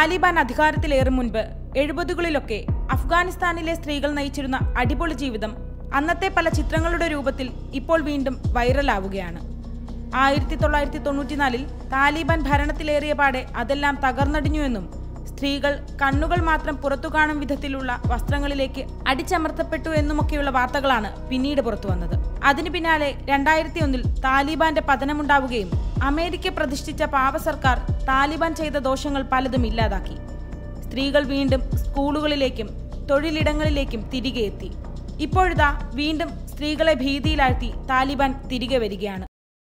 താലിബാൻ അധികാരത്തിലേറും മുൻപ് എഴുപതുകളിലൊക്കെ അഫ്ഗാനിസ്ഥാനിലെ സ്ത്രീകൾ നയിച്ചിരുന്ന അടിപൊളി ജീവിതം അന്നത്തെ പല ചിത്രങ്ങളുടെ രൂപത്തിൽ ഇപ്പോൾ വീണ്ടും വൈറലാവുകയാണ് ആയിരത്തി തൊള്ളായിരത്തി തൊണ്ണൂറ്റിനാലിൽ താലിബാൻ ഭരണത്തിലേറിയ പാടെ അതെല്ലാം തകർന്നടിഞ്ഞുവെന്നും സ്ത്രീകൾ കണ്ണുകൾ മാത്രം പുറത്തു കാണും വിധത്തിലുള്ള വസ്ത്രങ്ങളിലേക്ക് അടിച്ചമർത്തപ്പെട്ടു എന്നുമൊക്കെയുള്ള വാർത്തകളാണ് പിന്നീട് പുറത്തു വന്നത് അതിനു പിന്നാലെ രണ്ടായിരത്തി ഒന്നിൽ താലിബാന്റെ പതനമുണ്ടാവുകയും അമേരിക്ക പ്രതിഷ്ഠിച്ച പാവ സർക്കാർ താലിബാൻ ചെയ്ത ദോഷങ്ങൾ പലതും ഇല്ലാതാക്കി സ്ത്രീകൾ വീണ്ടും സ്കൂളുകളിലേക്കും തൊഴിലിടങ്ങളിലേക്കും തിരികെ എത്തി ഇപ്പോഴിതാ വീണ്ടും സ്ത്രീകളെ ഭീതിയിലാഴ്ത്തി താലിബാൻ തിരികെ വരികയാണ്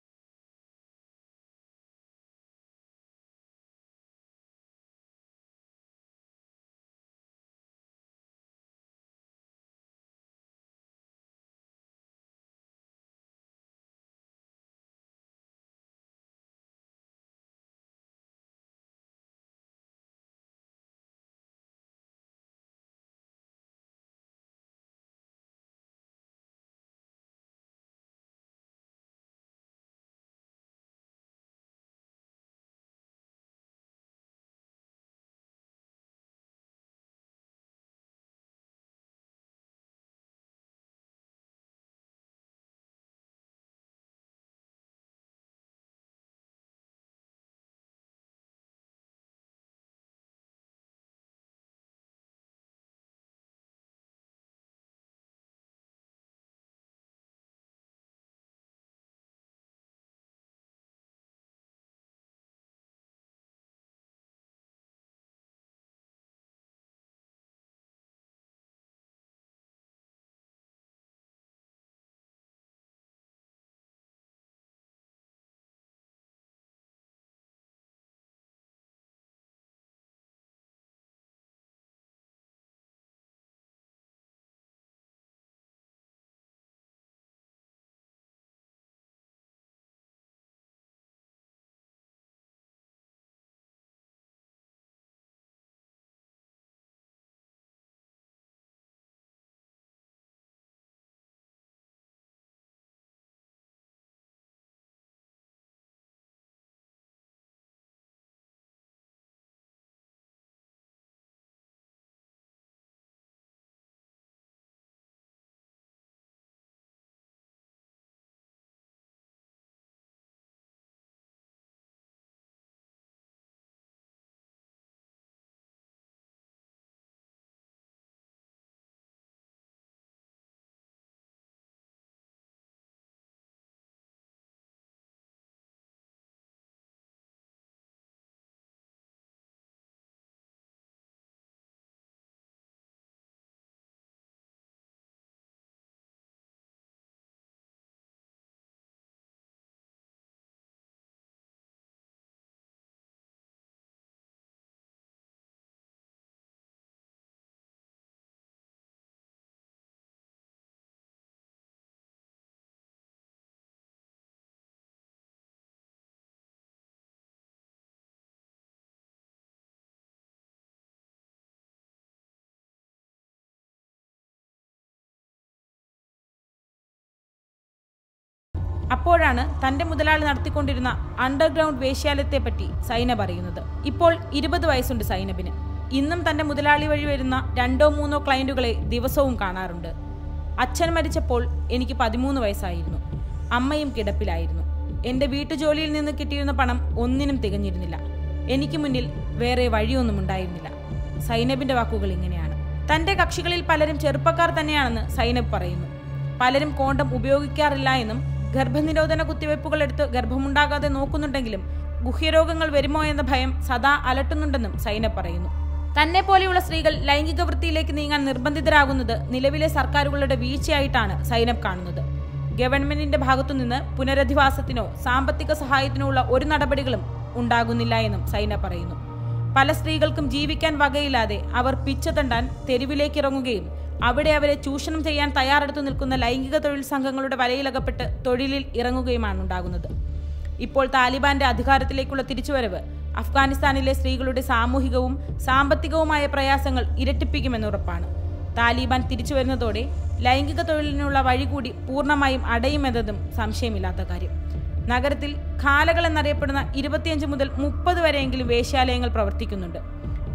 അപ്പോഴാണ് തന്റെ മുതലാളി നടത്തിക്കൊണ്ടിരുന്ന അണ്ടർഗ്രൗണ്ട് വേശ്യാലയത്തെപ്പറ്റി സൈനബ് അറിയുന്നത് ഇപ്പോൾ ഇരുപത് വയസ്സുണ്ട് സൈനബിന് ഇന്നും തന്റെ മുതലാളി വഴി വരുന്ന രണ്ടോ മൂന്നോ ക്ലയന്റുകളെ ദിവസവും കാണാറുണ്ട് അച്ഛൻ മരിച്ചപ്പോൾ എനിക്ക് പതിമൂന്ന് വയസ്സായിരുന്നു അമ്മയും കിടപ്പിലായിരുന്നു എന്റെ വീട്ടുജോലിയിൽ നിന്ന് കിട്ടിയിരുന്ന പണം ഒന്നിനും തികഞ്ഞിരുന്നില്ല എനിക്ക് മുന്നിൽ വേറെ വഴിയൊന്നും ഉണ്ടായിരുന്നില്ല സൈനബിന്റെ വാക്കുകൾ ഇങ്ങനെയാണ് തന്റെ കക്ഷികളിൽ പലരും ചെറുപ്പക്കാർ തന്നെയാണെന്ന് സൈനബ് പറയുന്നു പലരും കോണ്ടം ഉപയോഗിക്കാറില്ല എന്നും ഗർഭനിരോധന കുത്തിവയ്പ്പുകൾ എടുത്ത് ഗർഭമുണ്ടാകാതെ നോക്കുന്നുണ്ടെങ്കിലും ഗുഹ്യരോഗങ്ങൾ വരുമോ എന്ന ഭയം സദാ അലട്ടുന്നുണ്ടെന്നും സൈനബ് പറയുന്നു തന്നെ പോലെയുള്ള സ്ത്രീകൾ ലൈംഗിക വൃത്തിയിലേക്ക് നീങ്ങാൻ നിർബന്ധിതരാകുന്നത് നിലവിലെ സർക്കാരുകളുടെ വീഴ്ചയായിട്ടാണ് സൈനബ് കാണുന്നത് ഗവൺമെന്റിന്റെ ഭാഗത്തുനിന്ന് പുനരധിവാസത്തിനോ സാമ്പത്തിക സഹായത്തിനോ ഉള്ള ഒരു നടപടികളും ഉണ്ടാകുന്നില്ല എന്നും സൈനബ് പറയുന്നു പല സ്ത്രീകൾക്കും ജീവിക്കാൻ വകയില്ലാതെ അവർ പിച്ച തണ്ടാൻ തെരുവിലേക്ക് ഇറങ്ങുകയും അവിടെ അവരെ ചൂഷണം ചെയ്യാൻ തയ്യാറെടുത്തു നിൽക്കുന്ന ലൈംഗിക തൊഴിൽ സംഘങ്ങളുടെ വലയിലകപ്പെട്ട് തൊഴിലിൽ ഇറങ്ങുകയുമാണ് ഉണ്ടാകുന്നത് ഇപ്പോൾ താലിബാന്റെ അധികാരത്തിലേക്കുള്ള തിരിച്ചുവരവ് അഫ്ഗാനിസ്ഥാനിലെ സ്ത്രീകളുടെ സാമൂഹികവും സാമ്പത്തികവുമായ പ്രയാസങ്ങൾ ഇരട്ടിപ്പിക്കുമെന്ന് ഉറപ്പാണ് താലിബാൻ തിരിച്ചു വരുന്നതോടെ ലൈംഗിക തൊഴിലിനുള്ള വഴി കൂടി പൂർണ്ണമായും അടയുമെന്നതും സംശയമില്ലാത്ത കാര്യം നഗരത്തിൽ ഖാലകൾ എന്നറിയപ്പെടുന്ന ഇരുപത്തിയഞ്ച് മുതൽ മുപ്പത് വരെയെങ്കിലും വേശ്യാലയങ്ങൾ പ്രവർത്തിക്കുന്നുണ്ട്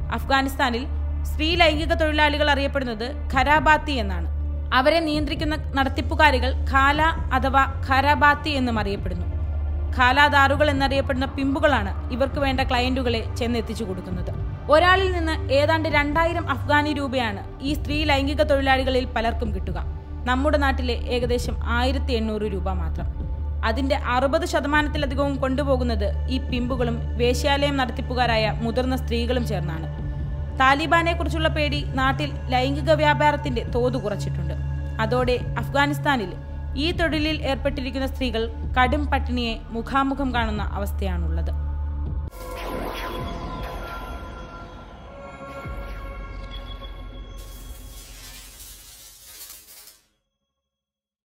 അഫ്ഗാനിസ്ഥാനിൽ സ്ത്രീ ലൈംഗിക തൊഴിലാളികൾ അറിയപ്പെടുന്നത് ഖരാബാത്തി എന്നാണ് അവരെ നിയന്ത്രിക്കുന്ന നടത്തിപ്പുകാരികൾ ഖാല അഥവാ ഖരാബാത്തി എന്നും അറിയപ്പെടുന്നു ഖാലാദാറുകൾ എന്നറിയപ്പെടുന്ന പിമ്പുകളാണ് ഇവർക്ക് വേണ്ട ക്ലയന്റുകളെ ചെന്നെത്തിച്ചു കൊടുക്കുന്നത് ഒരാളിൽ നിന്ന് ഏതാണ്ട് രണ്ടായിരം അഫ്ഗാനി രൂപയാണ് ഈ സ്ത്രീ ലൈംഗിക തൊഴിലാളികളിൽ പലർക്കും കിട്ടുക നമ്മുടെ നാട്ടിലെ ഏകദേശം ആയിരത്തി എണ്ണൂറ് രൂപ മാത്രം അതിന്റെ അറുപത് ശതമാനത്തിലധികവും കൊണ്ടുപോകുന്നത് ഈ പിമ്പുകളും വേശ്യാലയം നടത്തിപ്പുകാരായ മുതിർന്ന സ്ത്രീകളും ചേർന്നാണ് താലിബാനെ കുറിച്ചുള്ള പേടി നാട്ടിൽ ലൈംഗിക വ്യാപാരത്തിന്റെ തോത് കുറച്ചിട്ടുണ്ട് അതോടെ അഫ്ഗാനിസ്ഥാനിൽ ഈ തൊഴിലിൽ ഏർപ്പെട്ടിരിക്കുന്ന സ്ത്രീകൾ കടും പട്ടിണിയെ മുഖാമുഖം കാണുന്ന അവസ്ഥയാണുള്ളത്